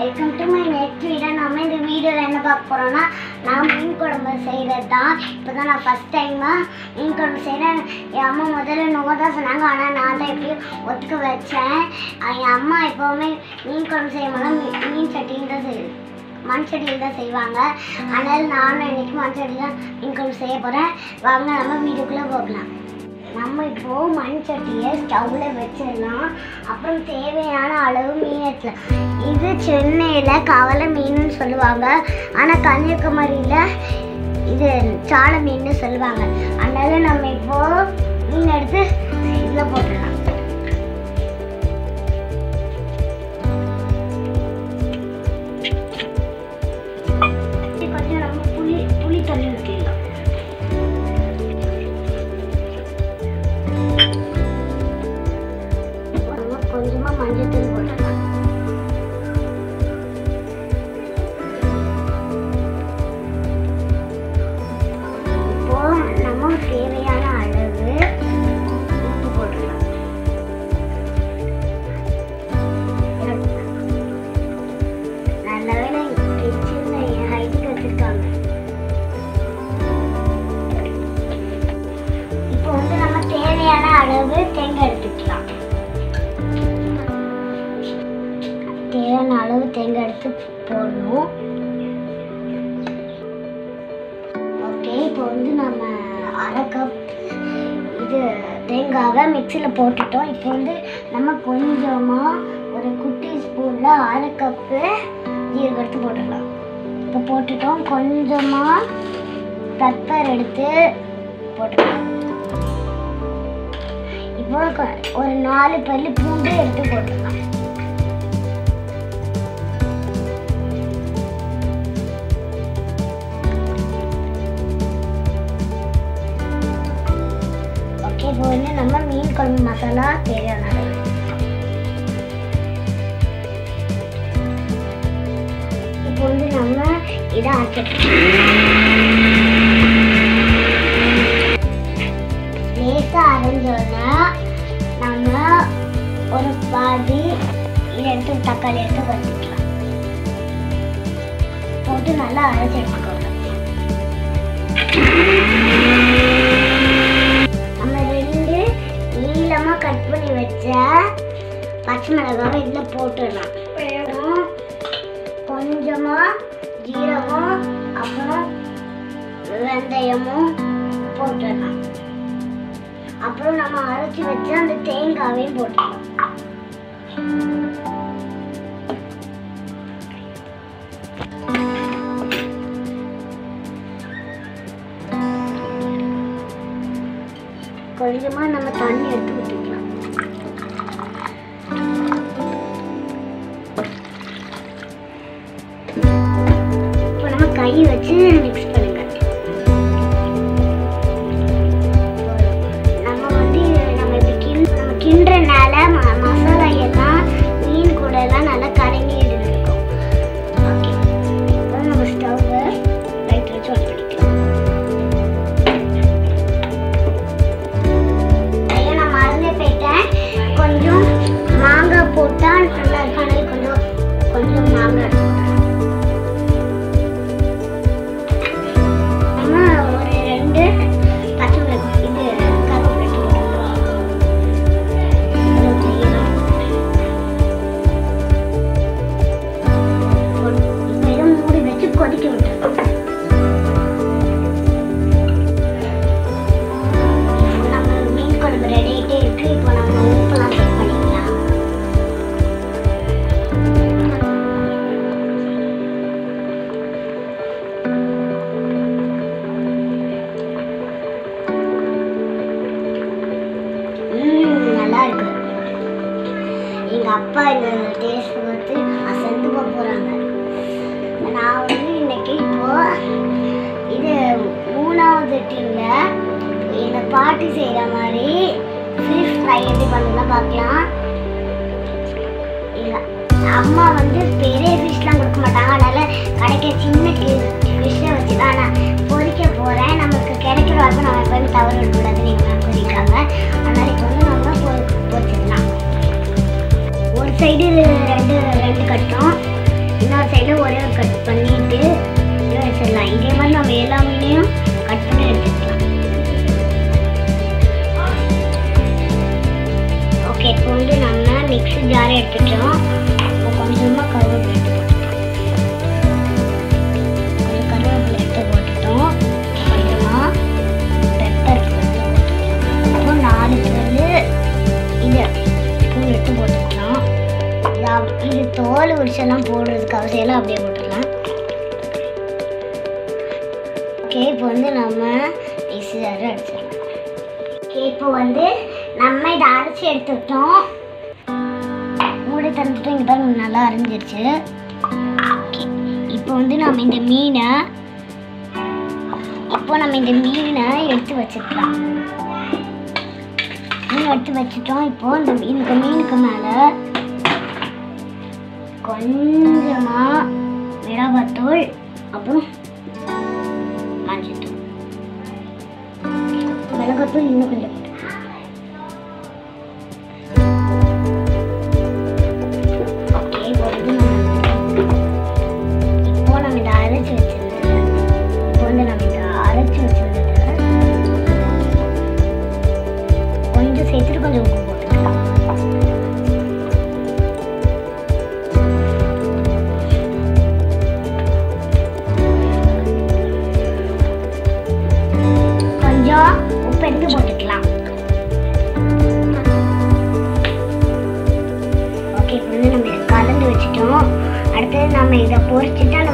Welcome to my next video நம்ம இந்த வீடியோவில் என்ன பார்க்க போகிறோம்னா நான் மீன் குழம்பு செய்கிறது தான் இப்போ தான் நான் ஃபஸ்ட் டைமாக மீன் குழம்பு செய்கிறேன் என் அம்மா முதல்ல நோ தான் சொன்னாங்க ஆனால் நான் தான் எப்படியும் ஒத்துக்க வச்சேன் அஹ் என் அம்மா எப்போவுமே மீன் குழம்பு செய்யும் போது மீ- மீன் சட்டியில் தான் செய் மண் சட்டியில் தான் செய்வாங்க அதனால் நானும் இன்னைக்கு மண் சட்டியில் தான் மீன் குழம்பு செய்ய போகிறேன் வாங்க நம்ம வீட்டுக்குள்ளே போகலாம் நம்ம இப்போ மண் சட்டியை ஸ்டவ்ல வச்சிடலாம் அப்புறம் தேவையான அளவு மீன் எடுத்துலாம் இது சென்னையில் கவலை மீன்னு சொல்லுவாங்க ஆனால் கன்னியாகுமரியில் இது சால மீன்னு சொல்லுவாங்க அதனால நம்ம இப்போ மீன் எடுத்து இதில் போட்டுடலாம் இது கொஞ்சம் நம்ம புளி புளி தண்ணி ஊற்றிடலாம் நம்ம கொஞ்சமா மஞ்சத்தூள் போட்டுக்கலாம் இப்போ நம்ம தேவையான அளவு உப்பு போட்டுக்கலாம் நல்ல வேலை கிச்சன்ல என் ஹைட்டுக்கு வச்சிருக்காங்க இப்போ வந்து நம்ம தேவையான அளவு தேங்காய் எடுத்துக்கலாம் தேவையான அளவு தேங்காய் எடுத்து போடணும் ஓகே இப்போ வந்து நம்ம அரை கப் இது தேங்காவை மிக்சியில் போட்டுட்டோம் இப்போ வந்து நம்ம கொஞ்சமாக ஒரு குட்டி ஸ்பூனில் அரை கப்பு ஜீரகம் எடுத்து போட்டுடலாம் இப்போ போட்டுட்டோம் கொஞ்சமாக பெப்பர் எடுத்து போட்டுக்கலாம் இப்போ கொ- ஒரு நாலு பல்லு பூண்டு எடுத்து போட்டுக்கலாம் ஓகே இப்போ வந்து நம்ம மீன் குழம்பு மசாலா தேவையான அளவு. இப்போ வந்து நம்ம இதை அரைச்சிக்கலாம் லேசாக அரைஞ்சோன்னா நம்ம ஒரு பாதி இதை எடுத்து தக்காளி எடுத்து வச்சுக்கலாம் போட்டு நல்லா அரைச்சி எடுத்துக்கோங்க நம்ம ரெண்டு நீளமாக கட் பண்ணி வச்ச பச்சை மிளகாவை இதில் போட்டுடலாம் அப்புறம் கொஞ்சமாக ஜீரகம் அப்புறம் வெந்தயமும் போட்டுடலாம் அப்புறம் நம்ம அரைச்சி வச்ச அந்த தேங்காவையும் போட்டுடலாம் கொஞ்சமாக நம்ம தண்ணி எடுத்து விட்டுக்கலாம் இப்போ நம்ம கை வச்சு மிக்ஸ் பண்ணுங்க நம்ம வந்து நம்ம இப்படி கிண் நம்ம கிண்டுறனால ம மசாலா எல்லாம் மீன் கூட எல்லாம் நல்லா கலங்கி இருக்கும் ஓகே இப்போ நம்ம ஸ்டவ்வை லைட் வச்சு ஆன் பண்ணிக்கலாம் ஐயோ நான் மறந்தே போயிட்டேன் கொஞ்சம் மாங்காய் போட்டால் நல்லா இருக்கும் கொஞ்சம் கொஞ்சம் மாங்காய் எடுத்துக்கலாம். நம்ம ஒரு ரெண்டு பச்சை மிளகாய் இது கருவேப்பிலை போட்டுக்கலாம். இவ்வளவு செய்யலாம். இப்போ இதை மூடி வச்சு கொதிக்க விட்டுருக்கோம் நம்ம மீன் குழம்பு ரெடி ஆகிட்டே இருக்கு இப்போ நம்ம உப்புலாம் செக் பண்ணிக்கலாம் ம், நல்லா இருக்கு எங்க அப்பா இந்த டேஸ்ட் பார்த்து அசந்து போக போறாங்க நான் வந்து இன்னைக்கு இப்போ இது மூணாவது டீம்ல எங்க பாட்டி செய்யற மாதிரி ஃபிஷ் ஃப்ரை எப்படி பண்ணலாம் பார்க்கலாம் எங்க அம்மா வந்து பெரிய ஃபிஷ்லாம் கொடுக்க மாட்டாங்க அதனால கிடைக்க சின்ன ஃபிஷ்ஷை வச்சு தான் நான் பொரிக்க போறேன் நமக்கு கிடைக்கிற வரைக்கும் நம்ம எப்பவுமே தவறு விடக்கூடாதுன்னு எங்க மேம் சொல்லியிருக்காங்க அதனால இப்போ வந்து நம்ம பொ- பொரிச்சிடலாம் ஒரு சைடு ரெண்டு ரெண்டு கட்டம் இன்னொரு சைடில் ஒரே ஒரு கட் பண்ணிட்டு இதை வச்சிடலாம் இதே மாதிரி நம்ம எல்லா மீனையும் கட் பண்ணி எடுத்துக்கலாம் ஓகே இப்போ வந்து நம்ம மிக்ஸி ஜார் எடுத்துட்டோம் இப்போ கொஞ்சமாக கருவேப்பிலை எடுத்து போட்டுக்கலாம் கொஞ்சம் கருவேப்பிலை எடுத்து போட்டுட்டோம் கொஞ்சமாக பெப்பர் அப்புறம் நாலு வந்து இது ஸ்பூன் எடுத்து போட்டுக்கலாம் இது அப்- இது தோல் உரிச்செல்லாம் போடுறதுக்கு அவசியம் அப்படியே போட்டுக்கலாம் ஓகே இப்போ வந்து நம்ம மிக்ஸி ஜாரை அடிச்சிடலாம் ஓகே இப்போ வந்து நம்ம இதை அரைச்சி எடுத்துக்கிட்டோம் மூடி தந்துட்டு இங்கே பாருங்க நல்லா அரைஞ்சிருச்சு ஓகே இப்போ வந்து நம்ம இந்த மீனை இப்போ நம்ம இந்த மீனை எடுத்து வச்சுக்கலாம் மீன் எடுத்து வச்சுட்டோம் இப்போ இந்த மீ- இந்த மீனுக்கு மேலே கொஞ்சமாக மிளகாத்தூள் அப்புறம் மஞ்சத்தூள் மிளகாத்தூள் இன்னும் கொஞ்சம் ஓகே இப்போ வந்து நம்ம இப்போ நம்ம இதை அரைச்சி வச்சிருந்தது இப்போ வந்து நம்ம இதை அரைச்சி வச்சிருந்தது கொஞ்சம் சேர்த்துட்டு கொஞ்சம் உப்பு போட்டுக்கலாம் கொஞ்சம் உப்பு எடுத்து போட்டுக்கலாம் ஓகே இப்போ வந்து நம்ம இதை கலந்து வச்சுட்டோம் அடுத்தது நம்ம இதை பொரிச்சுட்டு அந்த